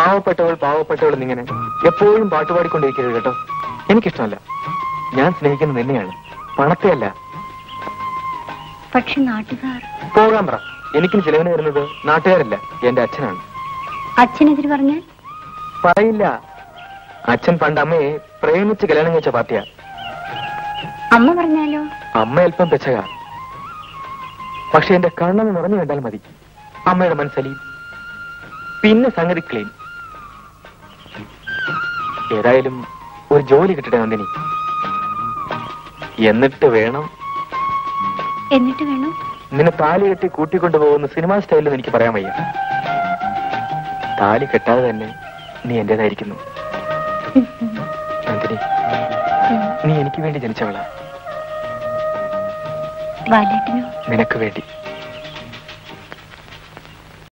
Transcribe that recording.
പാവപ്പെട്ടവൾ പാവപ്പെട്ടവൾ എന്നിങ്ങനെ എപ്പോഴും പാട്ടുപാടിക്കൊണ്ടിരിക്കരുത് കേട്ടോ എനിക്കിഷ്ടമല്ല ഞാൻ സ്നേഹിക്കുന്നത് നിന്നെയാണ് പണത്തെയല്ല പക്ഷെ നാട്ടുകാർ പോകാൻ പറ എനിക്കും ചിലവിന് വരുന്നത് നാട്ടുകാരല്ല എന്റെ അച്ഛനാണ് അച്ഛനെതിര് പറഞ്ഞാൽ പറയില്ല അച്ഛൻ പണ്ട് അമ്മയെ പ്രേമിച്ച് കല്യാണം കഴിച്ച പാർട്ടിയാ അമ്മ പറഞ്ഞാലോ അമ്മ അല്പം പെച്ചക പക്ഷെ എന്റെ കണ്ണെന്ന് നിറഞ്ഞു കണ്ടാൽ മതി അമ്മയുടെ മനസ്സലി പിന്നെ സംഗതി ക്ലീൻ ഏതായാലും ഒരു ജോലി കിട്ടട്ടെ നന്ദിനി എന്നിട്ട് വേണം എന്നിട്ട് വേണം നിന്നെ താലി കെട്ടി കൂട്ടിക്കൊണ്ടുപോകുന്ന സിനിമാ സ്റ്റൈലിൽ എനിക്ക് പറയാൻ വയ്യ താലി കെട്ടാതെ തന്നെ നീ എന്റേതായിരിക്കുന്നു നന്ദിനി നീ എനിക്ക് വേണ്ടി ജനിച്ചവളാ ബാലേട്ടനോ നിനക്ക് വേണ്ടി